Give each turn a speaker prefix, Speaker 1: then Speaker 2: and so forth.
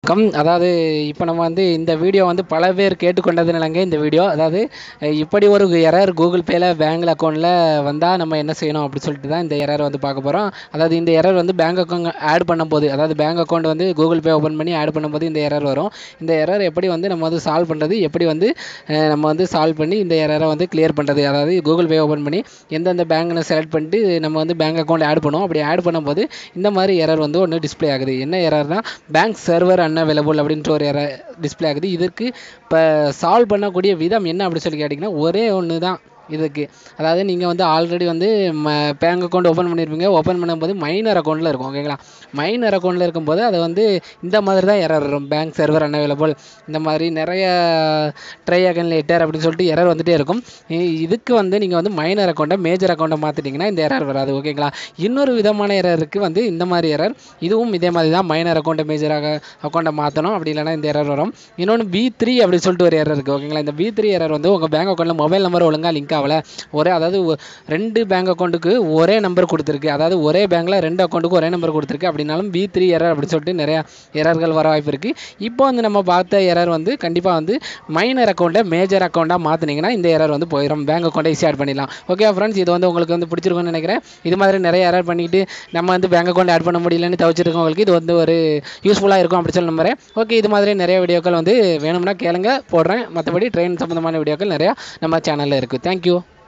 Speaker 1: வணக்கம் அதாவது இப்போ நம்ம வந்து இந்த வீடியோ வந்து பல பேர் கேட்டுக்கொண்டதுனாலங்க இந்த வீடியோ அதாவது அஹ், இப்படி ஒரு எரர் கூகுள் பேயில் பேங்க் அக்கௌண்ட்டில் வந்தால் நம்ம என்ன செய்யணும் அப்படி சொல்லிட்டு தான் இந்த எரர் வந்து பார்க்க போகிறோம் அதாவது இந்த எரர் வந்து பேங்க் அக்கௌண்ட் ஆட் பண்ணும்போது அதாவது பேங்க் அக்கௌண்ட் வந்து கூகுள் பே ஓப்பன் பண்ணி ஆட் பண்ணும்போது இந்த எரர் வரும் இந்த எரர் எப்படி வந்து நம்ம வந்து சால்வ் பண்ணுறது எப்படி வந்து அஹ், நம்ம வந்து சால்வ் பண்ணி இந்த எரரை வந்து கிளியர் பண்ணுறது அதாவது கூகுள் பே ஓப்பன் பண்ணி எந்தெந்த பேங்க்னு செலக்ட் பண்ணிட்டு நம்ம வந்து பேங்க் அக்கௌண்ட் ஆட் பண்ணுவோம் அப்படி ஆட் பண்ணும்போது இந்த மாதிரி எரர் வந்து ஒன்று டிஸ்ப்ளே ஆகுது என்ன எரர்னா பேங்க் சர்வர் அன்அவைலபிள் அப்படின்ற ஒரு எரர் டிஸ்ப்ளே ஆகுது இதற்கு இப்போ சால்வ் பண்ணக்கூடிய விதம் என்ன அப்படி சொல்லி கேட்டிங்கன்னா ஒரே ஒன்று தான் இதுக்கு அதாவது நீங்கள் வந்து ஆல்ரெடி வந்து பேங்க் அக்கௌண்ட் ஓப்பன் பண்ணியிருப்பீங்க ஓப்பன் பண்ணும்போது மைனர் அக்கௌண்ட்டில் இருக்கும் ஓகேங்களா மைனர் அக்கௌண்ட்டில் இருக்கும்போது அது வந்து இந்த மாதிரி தான் எரர் வரும் பேங்க் சர்வர் அன்அவைலபிள் இந்த மாதிரி நிறைய ட்ரை அகன் லேட்டர் அப்படின்னு சொல்லிட்டு எரர் வந்துட்டே இருக்கும் இ- இதுக்கு வந்து நீங்கள் வந்து மைனர் அக்கௌண்ட்டை மேஜர் அக்கௌண்ட்டை மாற்றிட்டீங்கன்னா இந்த எரர் வராது ஓகேங்களா இன்னொரு விதமான எரருக்கு வந்து இந்த மாதிரி எரர் இதுவும் இதே மாதிரி தான் மைனர் அக்கௌண்ட்டை மேஜராக அக்கௌண்ட்டை மாற்றணும் அப்படி இல்லைன்னா இந்த எரர் வரும் இன்னொன்று பி த்ரீ அப்படின்னு சொல்லிட்டு ஒரு எரர் இருக்குது ஓகேங்களா இந்த பி த்ரீ எரர் வந்து உங்கள் பேங்க் அக்கௌண்ட்டில் மொபைல் நம்பர் ஒழுங்காக லிங்க் ஆகல ஒரே அதாவது ஒ- ரெண்டு பேங்க் அக்கௌண்ட்டுக்கு ஒரே நம்பர் கொடுத்துருக்கு அதாவது ஒரே பேங்க்கில் ரெண்டு அக்கௌண்ட்டுக்கு ஒரே நம்பர் கொடுத்துருக்கு அப்படின்னாலும் பி த்ரீ எரர் அப்படின்னு சொல்லிட்டு நிறைய எரர்கள் வர வாய்ப்பு இருக்குது இப்போ வந்து நம்ம பார்த்த எரர் வந்து கண்டிப்பாக வந்து மைனர் அக்கௌண்ட்டை மேஜர் அக்கௌண்ட்டாக மாற்றினீங்கன்னா இந்த எரர் வந்து போயிடும் பேங்க் அக்கௌண்ட்டை ஈஸி ஆட் பண்ணிடலாம் ஓகே ஃப்ரெண்ட்ஸ் இது வந்து உங்களுக்கு வந்து பிடிச்சிருக்கும்னு நினைக்கிறேன் இது மாதிரி நிறைய எரர் பண்ணிட்டு நம்ம வந்து பேங்க் அக்கௌண்ட் ஆட் பண்ண முடியலன்னு தவிச்சிருக்கவங்களுக்கு இது வந்து ஒரு யூஸ்ஃபுல்லாக இருக்கும் அப்படி சொல்லி நம்புறேன் ஓகே இது மாதிரி நிறைய வீடியோக்கள் வந்து வேணும்னா கேளுங்க போடுறேன் மற்றபடி ட்ரெயின் சம்மந்தமான வீடியோக்கள் நிறையா நம்ம சேனலில் இருக்குது தேங்க்யூ